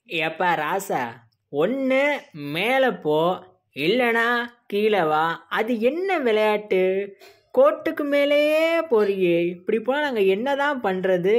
எப்பா ராசா ஒன்று மேலே போ இல்லைனா கீழே வா அது என்ன விளையாட்டு கோட்டுக்கு மேலேயே போறியே இப்படி போனால் நாங்கள் என்ன தான் பண்ணுறது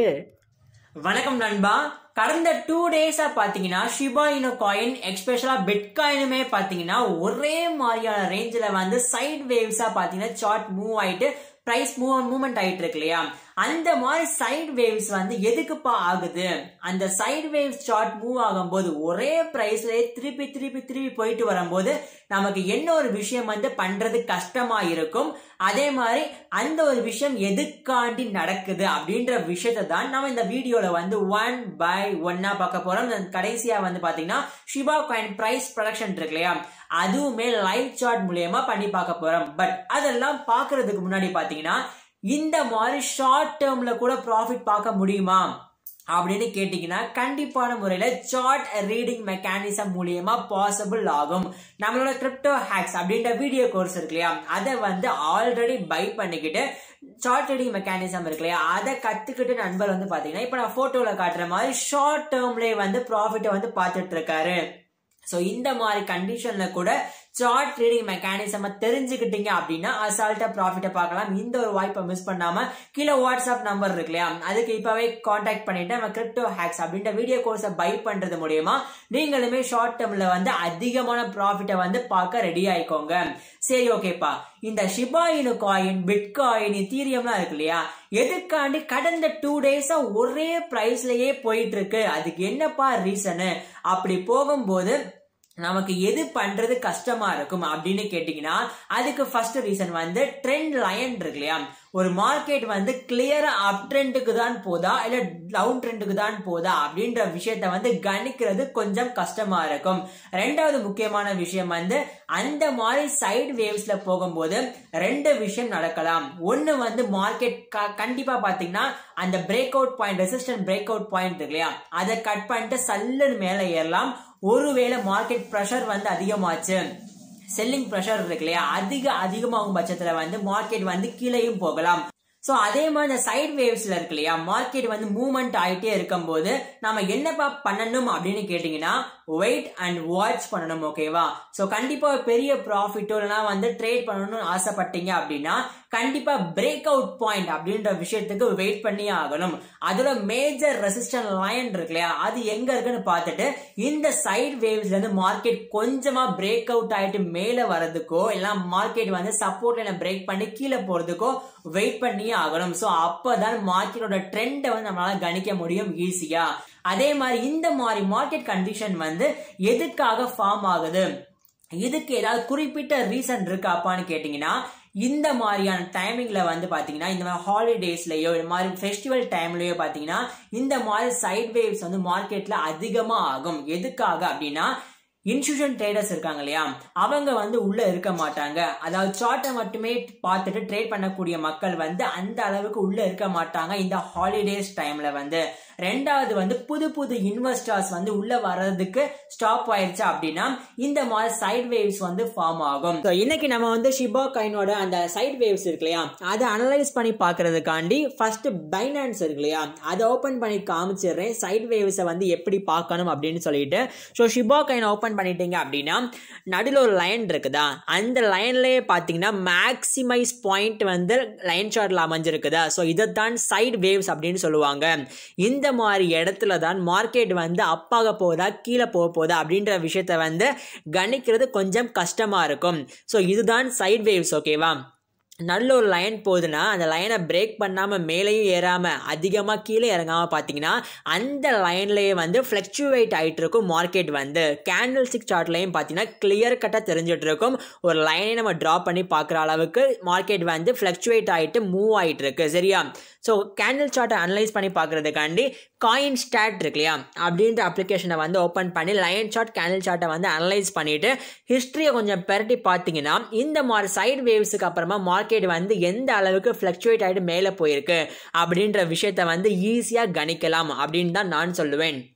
வணக்கம் நண்பா கடந்த டூ டேஸா பாத்தீங்கன்னா ஷிபா இனோ காயின் எக்ஸ்பெஷலா பிட்காயினுமே பாத்தீங்கன்னா ஒரே மாதிரியான ரேஞ்சில வந்து சைட் வேவ்ஸா பாத்தீங்கன்னா சார்ட் மூவ் ஆயிட்டு பிரைஸ் மூவ் மூவ்மெண்ட் ஆயிட்டு இருக்கு இல்லையா அந்த மாதிரி சைட் வேவ்ஸ் வந்து எதுக்குப்பா ஆகுது அந்த சைட் வேவ்ஸ் சார்ட் மூவ் ஆகும்போது ஒரே பிரைஸ்லயே திருப்பி திருப்பி திருப்பி போயிட்டு வரும்போது நமக்கு என்ன ஒரு விஷயம் வந்து பண்றது கஷ்டமா இருக்கும் அதே மாதிரி அந்த ஒரு விஷயம் எதுக்காண்டி நடக்குது அப்படின்ற விஷயத்தை தான் நம்ம இந்த வீடியோல வந்து ஒன் பை ஒன்னா பார்க்க போறோம் கடைசியா வந்து பாத்தீங்கன்னா ஷிபா காயின் பிரைஸ் ப்ரொடக்ஷன் இருக்கு இல்லையா அதுவுமே லைவ் சார்ட் மூலியமா பண்ணி பார்க்க போறோம் பட் அதெல்லாம் பாக்குறதுக்கு முன்னாடி பாத்தீங்கன்னா இந்த மாதிரி ஷார்ட் டேர்ம்ல கூட ப்ராஃபிட் பார்க்க முடியுமா அப்படின்னு கேட்டீங்கன்னா கண்டிப்பான முறையில சார்ட் ரீடிங் மெக்கானிசம் மூலியமா பாசிபிள் ஆகும் நம்மளோட கிரிப்டோ ஹேக்ஸ் அப்படின்ற வீடியோ கோர்ஸ் இருக்கு இல்லையா அதை வந்து ஆல்ரெடி பை பண்ணிக்கிட்டு சார்ட் ரீடிங் மெக்கானிசம் இருக்கு இல்லையா அதை கத்துக்கிட்டு நண்பர் வந்து பாத்தீங்கன்னா இப்ப நான் போட்டோல காட்டுற மாதிரி ஷார்ட் டேர்ம்லயே வந்து ப்ராஃபிட்டை வந்து பார்த்துட்டு இருக்காரு ஸோ இந்த மாதிரி கண்டிஷன்ல கூட சார்ட் ட்ரேடிங் மெக்கானிசம் தெரிஞ்சுக்கிட்டீங்க அப்படின்னா அசால்ட்டா ப்ராஃபிட்டை பார்க்கலாம் இந்த ஒரு வாய்ப்பை மிஸ் பண்ணாம கீழே வாட்ஸ்அப் நம்பர் இருக்கு இல்லையா அதுக்கு இப்பவே காண்டாக்ட் பண்ணிட்டு நம்ம கிரிப்டோ ஹேக்ஸ் அப்படின்ற வீடியோ கோர்ஸை பை பண்றது மூலியமா நீங்களுமே ஷார்ட் டேர்ம்ல வந்து அதிகமான ப்ராஃபிட்டை வந்து பார்க்க ரெடி ஆயிக்கோங்க சரி ஓகேப்பா இந்த ஷிபா இனு காயின் பிட்காயின் இத்தீரியம்லாம் இருக்கு இல்லையா எதுக்காண்டி கடந்த டூ டேஸா ஒரே பிரைஸ்லயே போயிட்டு இருக்கு அதுக்கு என்னப்பா ரீசனு அப்படி போகும்போது நமக்கு எது பண்றது கஷ்டமா இருக்கும் அப்படின்னு கேட்டீங்கன்னா அதுக்கு ஃபர்ஸ்ட் ரீசன் வந்து ட்ரெண்ட் லைன் இருக்கு இல்லையா ஒரு மார்க்கெட் வந்து கிளியரா அப் ட்ரெண்டுக்கு தான் போதா இல்ல டவுன் ட்ரெண்டுக்கு தான் போதா அப்படின்ற விஷயத்த வந்து கணிக்கிறது கொஞ்சம் கஷ்டமா இருக்கும் ரெண்டாவது முக்கியமான விஷயம் வந்து அந்த மாதிரி சைடு வேவ்ஸ்ல போகும்போது ரெண்டு விஷயம் நடக்கலாம் ஒன்னு வந்து மார்க்கெட் கண்டிப்பா பாத்தீங்கன்னா அந்த break out point resistant break out point இருக்கு இல்லையா அதை கட் பண்ணிட்டு சல்லுன்னு மேல ஏறலாம் ஒருவேளை மார்க்கெட் ப்ரெஷர் வந்து அதிகமாச்சு செல்லிங் ப்ரெஷர் இருக்கு இல்லையா அதிக அதிகமாகும் பட்சத்துல வந்து மார்க்கெட் வந்து கீழேயும் போகலாம் ஸோ அதே மாதிரி இந்த சைட் வேவ்ஸ்ல இருக்கு இல்லையா மார்க்கெட் வந்து மூவ்மெண்ட் ஆகிட்டே இருக்கும்போது நம்ம என்னப்பா பண்ணணும் அப்படின்னு கேட்டீங்கன்னா வெயிட் அண்ட் வாட்ச் பண்ணணும் ஓகேவா ஸோ கண்டிப்பா பெரிய ப்ராஃபிட்டோ இல்லைனா வந்து ட்ரேட் பண்ணணும்னு ஆசைப்பட்டீங்க அப்படின்னா கண்டிப்பா பிரேக் அவுட் பாயிண்ட் அப்படின்ற விஷயத்துக்கு வெயிட் பண்ணி ஆகணும் அதோட மேஜர் ரெசிஸ்டன் லைன் இருக்கு இல்லையா அது எங்க இருக்குன்னு பார்த்துட்டு இந்த சைட் வேவ்ஸ்ல இருந்து மார்க்கெட் கொஞ்சமா பிரேக் அவுட் ஆயிட்டு மேல வர்றதுக்கோ இல்ல மார்க்கெட் வந்து சப்போர்ட் லைனை பிரேக் பண்ணி கீழே போறதுக்கோ வெயிட் பண்ணி ஆகணும் ஸோ அப்பதான் மார்க்கெட்டோட ட்ரெண்டை வந்து நம்மளால கணிக்க முடியும் ஈஸியா அதே மாதிரி இந்த மாதிரி மார்க்கெட் கண்டிஷன் வந்து எதுக்காக ஃபார்ம் ஆகுது இதுக்கு ஏதாவது குறிப்பிட்ட ரீசன் இருக்காப்பான்னு கேட்டீங்கன்னா இந்த மாதிரியான டைமிங்ல வந்து பாத்தீங்கன்னா இந்த மாதிரி ஹாலிடேஸ்லயோ இந்த மாதிரி ஃபெஸ்டிவல் டைம்லயோ பாத்தீங்கன்னா இந்த மாதிரி சைட் வேவ்ஸ் வந்து மார்க்கெட்ல அதிகமா ஆகும் எதுக்காக அப்படின்னா இன்ஸ்டியூஷன் ட்ரேடர்ஸ் இருக்காங்க இல்லையா அவங்க வந்து உள்ள இருக்க மாட்டாங்க அதாவது சார்ட்டை மட்டுமே பார்த்துட்டு ட்ரேட் பண்ணக்கூடிய மக்கள் வந்து அந்த அளவுக்கு உள்ள இருக்க மாட்டாங்க இந்த ஹாலிடேஸ் டைம்ல வந்து ரெண்டாவது வந்து புது புது இன்வெஸ்டர்ஸ் வந்து உள்ள வர்றதுக்கு ஸ்டாப் ஆயிடுச்சு அப்படின்னா இந்த மாதிரி சைட் வேவ்ஸ் வந்து ஃபார்ம் ஆகும் இன்னைக்கு நம்ம வந்து ஷிபா காயினோட அந்த சைட் வேவ்ஸ் இருக்கு இல்லையா அதை அனலைஸ் பண்ணி பாக்குறதுக்காண்டி ஃபர்ஸ்ட் பைனான்ஸ் இருக்கு இல்லையா அதை ஓபன் பண்ணி காமிச்சிடுறேன் சைட் வேவ்ஸை வந்து எப்படி பார்க்கணும் அப்படின்னு சொல்லிட்டு ஸோ ஷிபா காயின் ஓபன் பண்ணிட்டீங்க அப்படின்னா நடுவில் ஒரு லைன் இருக்குதா அந்த லைன்லயே பார்த்தீங்கன்னா மேக்சிமைஸ் பாயிண்ட் வந்து லைன் சார்ட்ல அமைஞ்சிருக்குதா ஸோ இதைத்தான் சைட் வேவ்ஸ் அப்படின்னு சொல்லுவாங்க இந்த இந்த மாதிரி இடத்துல தான் மார்க்கெட் வந்து அப்பாக போதா கீழே போக போதா அப்படின்ற விஷயத்த வந்து கணிக்கிறது கொஞ்சம் கஷ்டமா இருக்கும் ஸோ இதுதான் சைட் வேவ்ஸ் ஓகேவா நல்ல ஒரு லைன் போகுதுன்னா அந்த லைனை பிரேக் பண்ணாமல் மேலேயும் ஏறாமல் அதிகமாக கீழே இறங்காமல் பார்த்தீங்கன்னா அந்த லைன்லேயே வந்து ஃப்ளக்சுவேட் ஆகிட்டு இருக்கும் மார்க்கெட் வந்து கேண்டில் ஸ்டிக் சார்ட்லையும் பார்த்தீங்கன்னா கிளியர் கட்டாக தெரிஞ்சிட்டு இருக்கும் ஒரு லைனை நம்ம ட்ரா பண்ணி பார்க்குற அளவுக்கு மார்க்கெட் வந்து ஃப்ளக்சுவேட் ஆகிட்டு மூவ் ஆகிட்டு இருக்கு சரியா ஸோ கேண்டில் சார்ட்டை அனலைஸ் பண்ணி பார்க்குறதுக்காண்டி காயின் ஸ்டாட் இருக்கு இல்லையா அப்படின்ற அப்ளிகேஷனை வந்து ஓப்பன் பண்ணி லைன் சார்ட் கேண்டில் சார்ட்டை வந்து அனலைஸ் பண்ணிட்டு ஹிஸ்ட்ரியை கொஞ்சம் பெரட்டி பார்த்தீங்கன்னா இந்த மாதிரி சைட் வேவ்ஸுக்கு அப்புறமா மார்க்கெட் வந்து எந்த அளவுக்கு ஃப்ளக்சுவேட் ஆகிட்டு மேலே போயிருக்கு அப்படின்ற விஷயத்த வந்து ஈஸியாக கணிக்கலாம் அப்படின்னு தான் நான் சொல்லுவேன்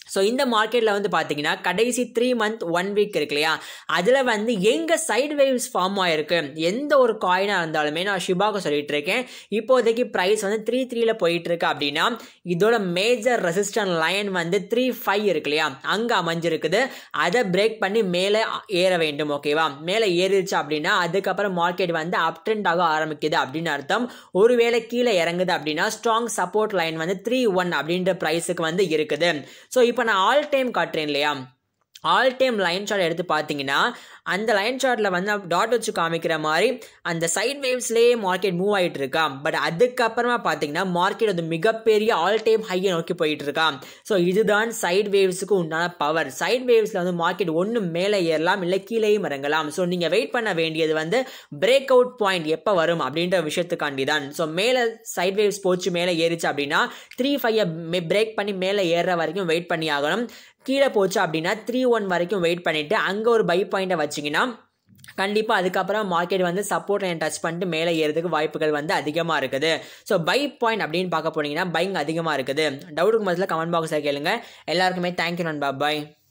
ஸோ இந்த மார்க்கெட்டில் வந்து பார்த்தீங்கன்னா கடைசி த்ரீ மந்த் ஒன் வீக் இருக்கு இல்லையா அதில் வந்து எங்கே சைடு வேவ்ஸ் ஃபார்ம் ஆயிருக்கு எந்த ஒரு காயினாக இருந்தாலுமே நான் ஷிபாக்கு சொல்லிட்டு இருக்கேன் இப்போதைக்கு ப்ரைஸ் வந்து த்ரீ த்ரீல போயிட்டு இருக்கு அப்படின்னா இதோட மேஜர் ரெசிஸ்டன் லைன் வந்து த்ரீ ஃபைவ் இருக்கு இல்லையா அங்கே அமைஞ்சிருக்குது அதை பிரேக் பண்ணி மேலே ஏற வேண்டும் ஓகேவா மேலே ஏறிடுச்சு அப்படின்னா அதுக்கப்புறம் மார்க்கெட் வந்து அப் ட்ரெண்ட் ஆக ஆரம்பிக்குது அப்படின்னு அர்த்தம் ஒருவேளை கீழே இறங்குது அப்படின்னா ஸ்ட்ராங் சப்போர்ட் லைன் வந்து த்ரீ ஒன் அப்படின்ற ப்ரைஸுக்கு வந்து இருக்குது ஸோ இப்போ நான் ஆல் டைம் காட்டுறேன் இல்லையா ஆல் டைம் லைன் சார்ட் எடுத்து பார்த்தீங்கன்னா அந்த லைன் சார்ட்டில் வந்து டாட் வச்சு காமிக்கிற மாதிரி அந்த சைட் வேவ்ஸ்லேயே மார்க்கெட் மூவ் ஆகிட்டு இருக்கா பட் அதுக்கப்புறமா பார்த்தீங்கன்னா மார்க்கெட் அது மிகப்பெரிய ஆல் டைம் ஹையை நோக்கி போயிட்டு இருக்கா ஸோ இதுதான் சைட் வேவ்ஸுக்கு உண்டான பவர் சைட் வேவ்ஸில் வந்து மார்க்கெட் ஒன்று மேலே ஏறலாம் இல்லை கீழேயும் இறங்கலாம் ஸோ நீங்கள் வெயிட் பண்ண வேண்டியது வந்து பிரேக் அவுட் பாயிண்ட் எப்போ வரும் அப்படின்ற விஷயத்துக்காண்டி தான் ஸோ மேலே சைட் வேவ்ஸ் போச்சு மேலே ஏறிச்சு அப்படின்னா த்ரீ ஃபைவ் பிரேக் பண்ணி மேலே ஏறுற வரைக்கும் வெயிட் பண்ணி ஆகணும் கீழே போச்சு அப்படின்னா த்ரீ ஒன் வரைக்கும் வெயிட் பண்ணிவிட்டு அங்கே ஒரு பை பாயிண்ட்டை வச்சிங்கன்னா கண்டிப்பாக அதுக்கப்புறம் மார்க்கெட் வந்து சப்போர்ட் லைன் டச் பண்ணிட்டு மேலே ஏறதுக்கு வாய்ப்புகள் வந்து அதிகமாக இருக்குது ஸோ பை பாயிண்ட் அப்படின்னு பார்க்க போனீங்கன்னா பைங் அதிகமாக இருக்குது டவுட்டுக்கு மதில் கமெண்ட் பாக்ஸில் கேளுங்க எல்லாருக்குமே தேங்க்யூ நண்பா பாய்